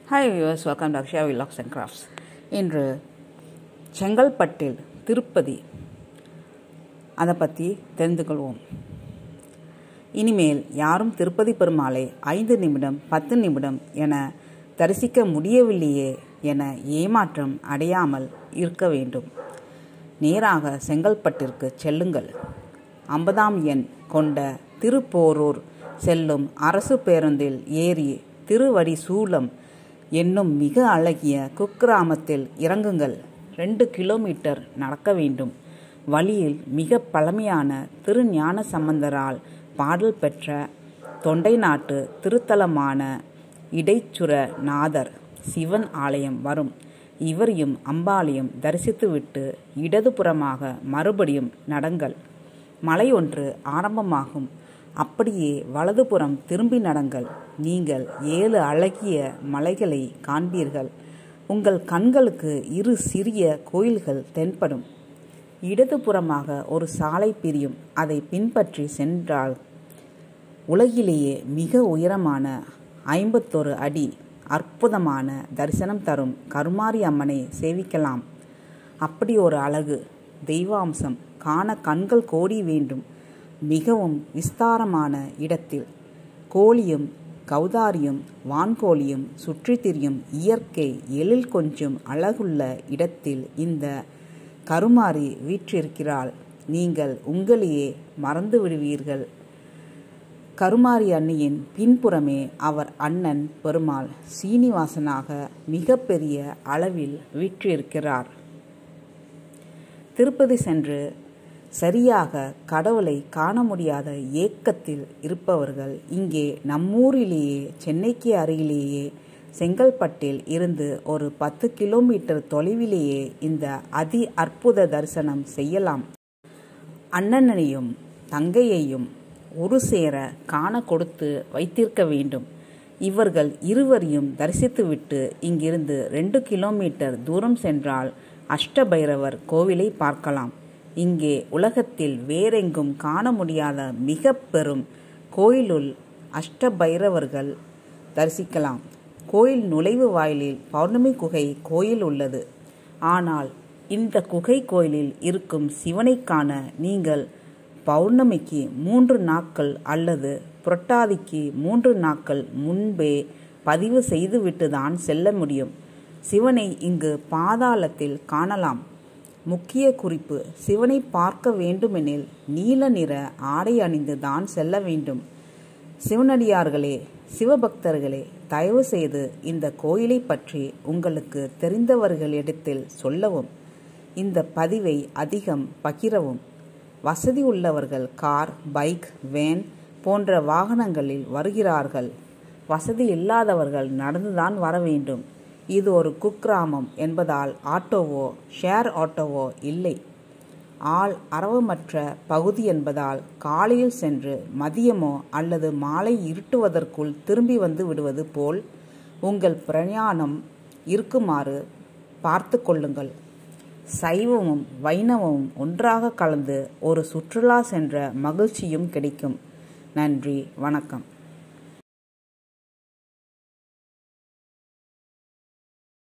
hi viewers welcome to Akshaya vlogs and crafts இன்று செங்கல்பட்டில் திருப்பதி அதை பற்றி தெரிந்து கொள்வோம் இனிமேல் யாரும் திருப்பதி பெருமாளை ஐந்து நிமிடம் பத்து நிமிடம் என தரிசிக்க முடியவில்லையே என ஏமாற்றம் அடையாமல் இருக்க வேண்டும் நேராக செங்கல்பட்டிற்கு செல்லுங்கள் ஐம்பதாம் எண் கொண்ட திருப்போரூர் செல்லும் அரசு பேருந்தில் ஏறி திருவடி சூலம் என்னும் மிக அழகிய குக்கிராமத்தில் இறங்குங்கள் ரெண்டு கிலோமீட்டர் நடக்க வேண்டும் வழியில் மிக பழமையான திருஞான சம்பந்தரால் பாடல் பெற்ற தொண்டை நாட்டு திருத்தலமான இடைச்சுர நாதர் சிவன் ஆலயம் வரும் இவரையும் அம்பாளையும் தரிசித்துவிட்டு இடதுபுறமாக மறுபடியும் நடங்கள் மலை ஒன்று ஆரம்பமாகும் அப்படியே வலதுபுறம் திரும்பி நடங்கள் நீங்கள் ஏழு அழகிய மலைகளை காண்பீர்கள் உங்கள் கண்களுக்கு இரு சிறிய கோயில்கள் தென்படும் இடதுபுறமாக ஒரு சாலை பிரியும் அதை பின்பற்றி சென்றால் உலகிலேயே மிக உயரமான ஐம்பத்தொரு அடி அற்புதமான தரிசனம் தரும் கருமாரி அம்மனை சேவிக்கலாம் அப்படி ஒரு அழகு தெய்வாம்சம் காண கண்கள் கோடி வேண்டும் மிகவும் விஸ்தாரமான இடத்தில் கோழியும் கௌதாரியும் வான்கோழியும் சுற்றி திரியும் இயற்கை எழில் கொஞ்சம் அழகுள்ள இடத்தில் இந்த கருமாறி வீற்றிருக்கிறாள் நீங்கள் உங்களையே மறந்து விடுவீர்கள் கருமாரி அன்னியின் பின்புறமே அவர் அண்ணன் பெருமாள் சீனிவாசனாக மிகப்பெரிய அளவில் வீற்றிருக்கிறார் திருப்பதி சென்று சரியாக கடவுளை காண முடியாத ஏக்கத்தில் இருப்பவர்கள் இங்கே நம்மூரிலேயே சென்னைக்கு அருகிலேயே செங்கல்பட்டில் இருந்து ஒரு பத்து கிலோமீட்டர் தொலைவிலேயே இந்த அதி அற்புத தரிசனம் செய்யலாம் அண்ணனையும் தங்கையையும் ஒரு சேர காண கொடுத்து வைத்திருக்க வேண்டும் இவர்கள் இருவரையும் தரிசித்துவிட்டு இங்கிருந்து ரெண்டு கிலோமீட்டர் தூரம் சென்றால் அஷ்டபைரவர் கோவிலை பார்க்கலாம் இங்கே உலகத்தில் வேறெங்கும் காண முடியாத மிக பெரும் கோயிலுள் அஷ்டபைரவர்கள் தரிசிக்கலாம் கோயில் நுழைவு வாயிலில் பௌர்ணமி குகை கோயில் உள்ளது ஆனால் இந்த குகை கோயிலில் இருக்கும் சிவனை காண நீங்கள் பௌர்ணமிக்கு மூன்று நாட்கள் அல்லது புரட்டாதிக்கு மூன்று நாட்கள் முன்பே பதிவு செய்துவிட்டு தான் செல்ல முடியும் சிவனை இங்கு பாதாளத்தில் காணலாம் முக்கிய குறிப்பு சிவனை பார்க்க வேண்டுமெனில் நீல நிற ஆடை அணிந்து தான் செல்ல வேண்டும் சிவனடியார்களே சிவபக்தர்களே தயவு செய்து இந்த கோயிலை பற்றி உங்களுக்கு தெரிந்தவர்களிடத்தில் சொல்லவும் இந்த பதிவை அதிகம் பகிரவும் வசதி உள்ளவர்கள் கார் பைக் வேன் போன்ற வாகனங்களில் வருகிறார்கள் வசதி இல்லாதவர்கள் நடந்துதான் வர வேண்டும் இது ஒரு குக்கிராமம் என்பதால் ஆட்டோவோ ஷேர் ஆட்டோவோ இல்லை ஆள் அரவமற்ற பகுதி என்பதால் காலையில் சென்று மதியமோ அல்லது மாலை இருட்டுவதற்குள் திரும்பி வந்து விடுவது போல் உங்கள் பிரயாணம் இருக்குமாறு பார்த்து கொள்ளுங்கள் சைவமும் வைணவமும் ஒன்றாக கலந்து ஒரு சுற்றுலா சென்ற மகிழ்ச்சியும் கிடைக்கும் நன்றி வணக்கம்